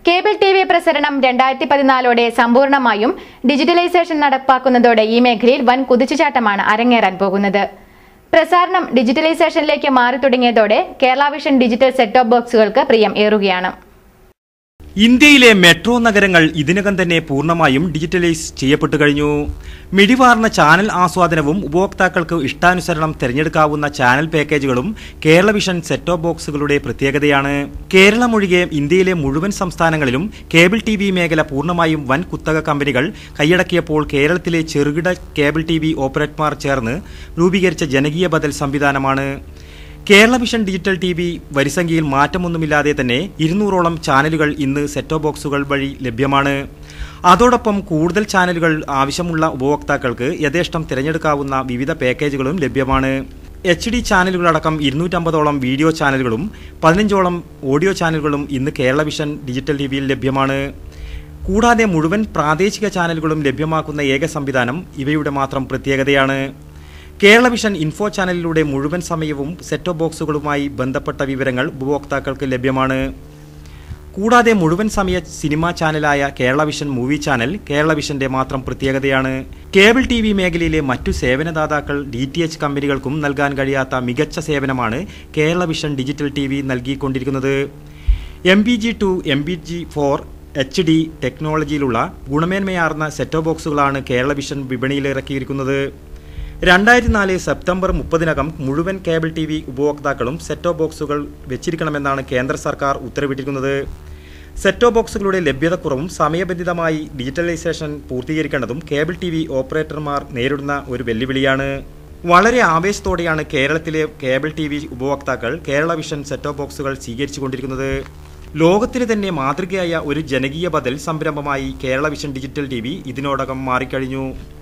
cable T V പ്രസരണം രണ്ടായിരത്തി പതിനാലോടെ സമ്പൂർണ്ണമായും digitalisation നടപ്പാക്കുന്നതോടെ ഈ മേഖലയിൽ വൻ കുതിച്ചുചാട്ടമാണ് അരങ്ങേറാൻ പോകുന്നത് പ്രസാരണം ഡിജിറ്റലൈസേഷനിലേക്ക് മാറി തുടങ്ങിയതോടെ Kerala Vision digital set top ബോക്സുകൾക്ക് പ്രിയം ഏറുകയാണ് ഇന്ത്യയിലെ മെട്രോ നഗരങ്ങൾ ഇതിനകം തന്നെ പൂർണ്ണമായും ഡിജിറ്റലൈസ് ചെയ്യപ്പെട്ടു കഴിഞ്ഞു മിടിവാർന്ന ചാനൽ ആസ്വാദനവും ഉപഭോക്താക്കൾക്ക് ഇഷ്ടാനുസരണം തിരഞ്ഞെടുക്കാവുന്ന ചാനൽ പാക്കേജുകളും കേരള വിഷൻ സെറ്റ് ടോപ്പ് ബോക്സുകളുടെ പ്രത്യേകതയാണ് കേരളമൊഴികെ ഇന്ത്യയിലെ മുഴുവൻ സംസ്ഥാനങ്ങളിലും കേബിൾ ടി വി മേഖല പൂർണ്ണമായും വൻ കുത്തക കമ്പനികൾ കൈയടക്കിയപ്പോൾ കേരളത്തിലെ ചെറുകിട കേബിൾ ടി വി ഓപ്പറേറ്റർമാർ ചേർന്ന് രൂപീകരിച്ച ജനകീയ ബദൽ സംവിധാനമാണ് Kerala Vision digital T V വരിസംഖ്യയിൽ മാറ്റമൊന്നുമില്ലാതെ തന്നെ ഇരുന്നൂറോളം ചാനലുകൾ ഇന്ന് സെറ്റോ ബോക്സുകൾ വഴി ലഭ്യമാണ് അതോടൊപ്പം കൂടുതൽ ചാനലുകൾ ആവശ്യമുള്ള ഉപഭോക്താക്കൾക്ക് യഥേഷ്ടം തിരഞ്ഞെടുക്കാവുന്ന വിവിധ പാക്കേജുകളും ലഭ്യമാണ് എച്ച് ഡി ചാനലുകളടക്കം ഇരുന്നൂറ്റമ്പതോളം വീഡിയോ ചാനലുകളും പതിനഞ്ചോളം ഓഡിയോ ചാനലുകളും ഇന്ന് കേരള വിഷൻ ഡിജിറ്റൽ ടി വിയിൽ ലഭ്യമാണ് കൂടാതെ മുഴുവൻ പ്രാദേശിക ചാനലുകളും ലഭ്യമാക്കുന്ന ഏക സംവിധാനം ഇവയുടെ മാത്രം പ്രത്യേകതയാണ് കേരള വിഷൻ ഇൻഫോ ചാനലിലൂടെ മുഴുവൻ സമയവും സെറ്റോ ബോക്സുകളുമായി ബന്ധപ്പെട്ട വിവരങ്ങൾ ഉപഭോക്താക്കൾക്ക് ലഭ്യമാണ് കൂടാതെ മുഴുവൻ സമയ സിനിമാ ചാനലായ Kerala Vision movie channel Kerala വിഷന്റെ മാത്രം പ്രത്യേകതയാണ് കേബിൾ ടി വി മേഖലയിലെ മറ്റു സേവനദാതാക്കൾ ഡി ടി എച്ച് കമ്പനികൾക്കും നൽകാൻ കഴിയാത്ത മികച്ച സേവനമാണ് Kerala Vision digital T V നൽകിക്കൊണ്ടിരിക്കുന്നത് M B G two M B G four H D ടെക്നോളജിയിലുള്ള ഗുണമേന്മയാർന്ന സെറ്റോ ബോക്സുകളാണ് കേരള വിഷൻ വിപണിയിൽ ഇറക്കിയിരിക്കുന്നത് രണ്ടായിരത്തി നാല് സെപ്റ്റംബർ മുപ്പതിനകം മുഴുവൻ കേബിൾ ടി വി ഉപഭോക്താക്കളും സെറ്റോ ബോക്സുകൾ വെച്ചിരിക്കണമെന്നാണ് കേന്ദ്ര സർക്കാർ ഉത്തരവിട്ടിരിക്കുന്നത് സെറ്റോ ബോക്സുകളുടെ ലഭ്യതക്കുറവും സമയബന്ധിതമായി ഡിജിറ്റലൈസേഷൻ പൂർത്തീകരിക്കേണ്ടതും കേബിൾ ടി വി ഓപ്പറേറ്റർമാർ നേരിടുന്ന ഒരു വെല്ലുവിളിയാണ് വളരെ ആവേശത്തോടെയാണ് കേരളത്തിലെ കേബിൾ ടി വി ഉപഭോക്താക്കൾ കേരള വിഷൻ സെറ്റോ ബോക്സുകൾ സ്വീകരിച്ചുകൊണ്ടിരിക്കുന്നത് ലോകത്തിന് തന്നെ മാതൃകയായ ഒരു ജനകീയ ബദൽ സംരംഭമായി Kerala Vision digital T V ഇതിനോടകം മാറിക്കഴിഞ്ഞു